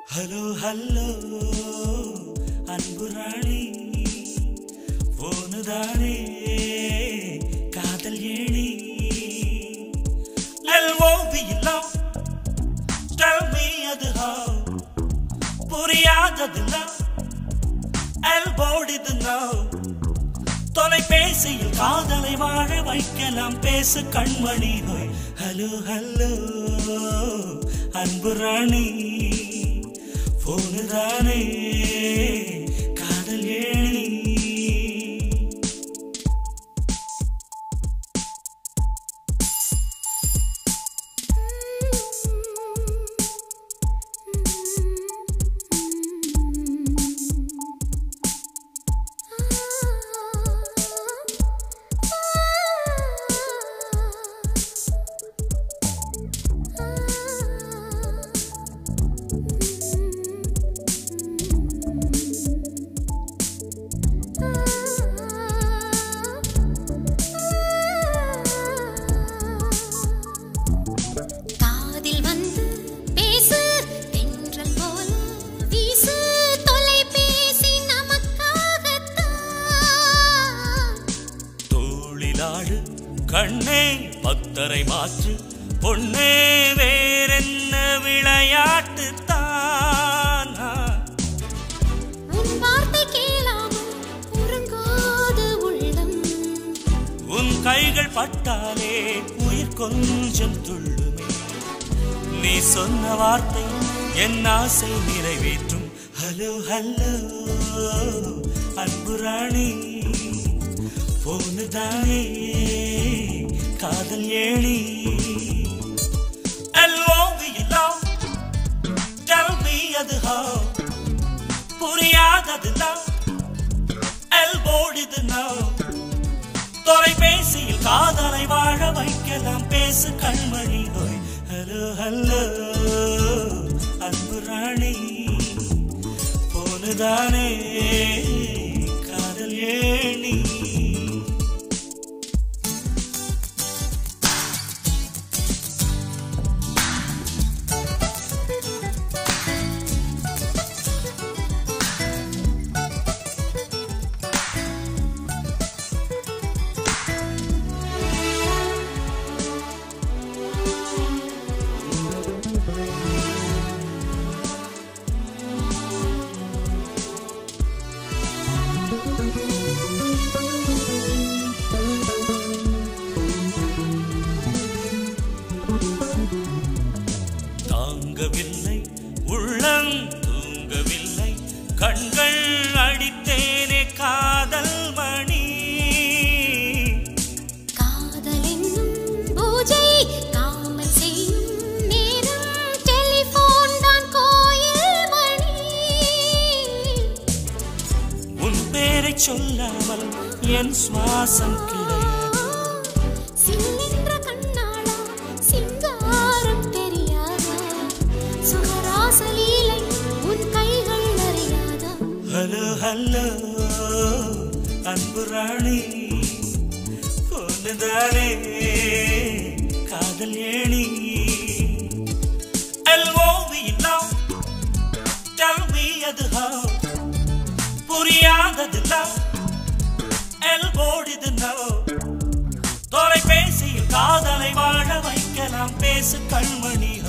hello hello அன்பு ராணி போனுதானே காதல் ஏணி எல்ஓவியில்லாம் Tell me அது how புரியாததுலாம் எல்போடிது now தொலைபேசியில் காதலை வாழ வைக்கலாம் பேசு கண்மணி ஹோய் ஹலோ ஹலோ அன்பு ராணி போனுதானே காதல் ஏணி காதில் வந்து பேசு தென்றல் போல வீசு தொலைபேசி நமக்காகத்தான் தோளிலாடு கண்ணே பத்தரை மாற்று பொன்னே வேறென்ன விளையாட்டு தானா உன் வார்த்தை கேளாமல் உறங்காத உள்ளம் உன் கைகள் பட்டாலே உயிர் கொஞ்சம் துள்ளுமே நீ சொன்ன வார்த்தை என் ஆசை நிறைவேற்றும் ஹலோ ஹலோ அன்பு ராணி போனுதானே காதல் ஏணி எல்லோவியெல்லாம் Tell me அது how புரியாததுலாம் எல்போடிது now தொலைபேசியில் காதலை வாழ வைக்கலாம் பேசு கண்மணி ஹோய் ஹலோ ஹலோ அன்பு ராணி போனுதானே காதல் ஏணி தாங்கவில்லை உள்ளம் தூங்கவில்லை கண்கள் அடித்தேனே காதல் மணி காதல் என்னும் பூஜை காமல் செய்யும் நேரம் டெலிபோன் தான் கோயில் மணி உன் பேரை சொல்லாமல் என் சுவாசம் கிடையாது சில்லென்ற கண்ணாளா சிங்காரம் தெரியாதா சுகராசலீலை உன் கைகள் அறியாதா ஹலோ ஹலோ அன்பு ராணி பொண்ணுதானே காதல் ஏணி எல்ஓவியெல்லாம் Tell me அது how புரியாததுலாம் எல்போடிது now தொலைபேசியில் காதலை வாழ வைக்கலாம் பேசு கண்மணி